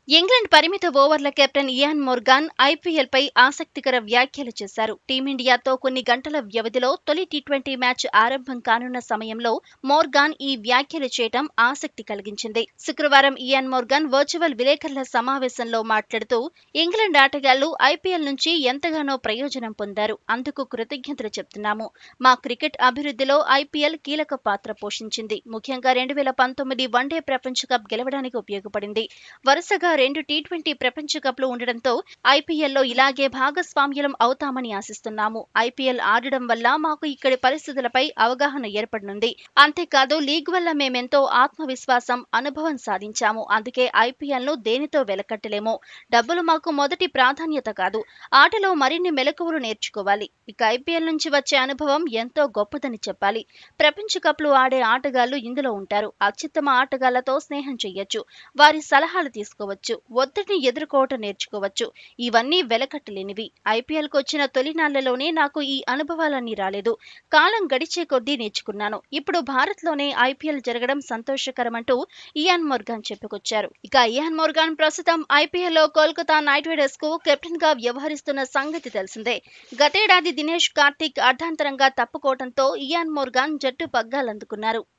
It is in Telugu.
ఇంగ్లాండ్ పరిమిత ఓవర్ల కెప్టెన్ ఇయాన్ మోర్గాన్ ఐపీఎల్ పై ఆసక్తికర వ్యాఖ్యలు చేశారు టీమిండియాతో కొన్ని గంటల వ్యవధిలో తొలి టీ ట్వంటీ మ్యాచ్ ఆరంభం కానున్న సమయంలో మోర్గాన్ ఈ వ్యాఖ్యలు చేయడం ఆసక్తి కలిగించింది శుక్రవారం ఇయాన్ మోర్గాన్ వర్చువల్ విలేకరుల సమావేశంలో మాట్లాడుతూ ఇంగ్లాండ్ ఆటగాళ్లు ఐపీఎల్ నుంచి ఎంతగానో ప్రయోజనం పొందారు అందుకు కృతజ్ఞతలు చెప్తున్నాము మా క్రికెట్ అభివృద్ధిలో ఐపీఎల్ కీలక పాత్ర పోషించింది ముఖ్యంగా రెండు వేల పంతొమ్మిది వన్డే ప్రపంచ కప్ గెలవడానికి ఉపయోగపడింది వరుసగా రెండు టీ ట్వంటీ ప్రపంచ కప్లు ఉండడంతో ఐపీఎల్లో ఇలాగే భాగస్వామ్యం అవుతామని ఆశిస్తున్నాము ఐపీఎల్ ఆడడం వల్ల మాకు ఇక్కడి పరిస్థితులపై అవగాహన ఏర్పడనుంది అంతేకాదు లీగ్ వల్ల మేమెంతో ఆత్మవిశ్వాసం అనుభవం సాధించాము అందుకే ఐపీఎల్ ను దేనితో వెలకట్టలేము డబ్బులు మాకు మొదటి ప్రాధాన్యత కాదు ఆటలో మరిన్ని మెలకువలు నేర్చుకోవాలి ఇక ఐపీఎల్ నుంచి వచ్చే అనుభవం ఎంతో గొప్పదని చెప్పాలి ప్రపంచ కప్లు ఆడే ఆటగాళ్లు ఇందులో ఉంటారు అత్యుత్తమ ఆటగాళ్లతో స్నేహం చెయ్యొచ్చు వారి సలహాలు తీసుకోవచ్చు ఒత్తిడిని ఎదుర్కోవటం నేర్చుకోవచ్చు ఇవన్నీ వెలకట్టలేనివి ఐపీఎల్ కు వచ్చిన తొలి నాళ్లలోనే నాకు ఈ అనుభవాలన్నీ రాలేదు కాలం గడిచే కొద్దీ నేర్చుకున్నాను ఇప్పుడు భారత్ లోనే ఐపీఎల్ జరగడం సంతోషకరమంటూ ఇయాన్ మోర్గాన్ చెప్పుకొచ్చారు ఇక ఇయాన్ మోర్గాన్ ప్రస్తుతం ఐపీఎల్ లో కోల్కతా నైట్ రైడర్స్ కు కెప్టెన్ గా వ్యవహరిస్తున్న సంగతి తెలిసిందే గతేడాది దినేష్ కార్తిక్ అర్ధాంతరంగా తప్పుకోవడంతో ఇయాన్ మోర్గాన్ జట్టు పగ్గాలందుకున్నారు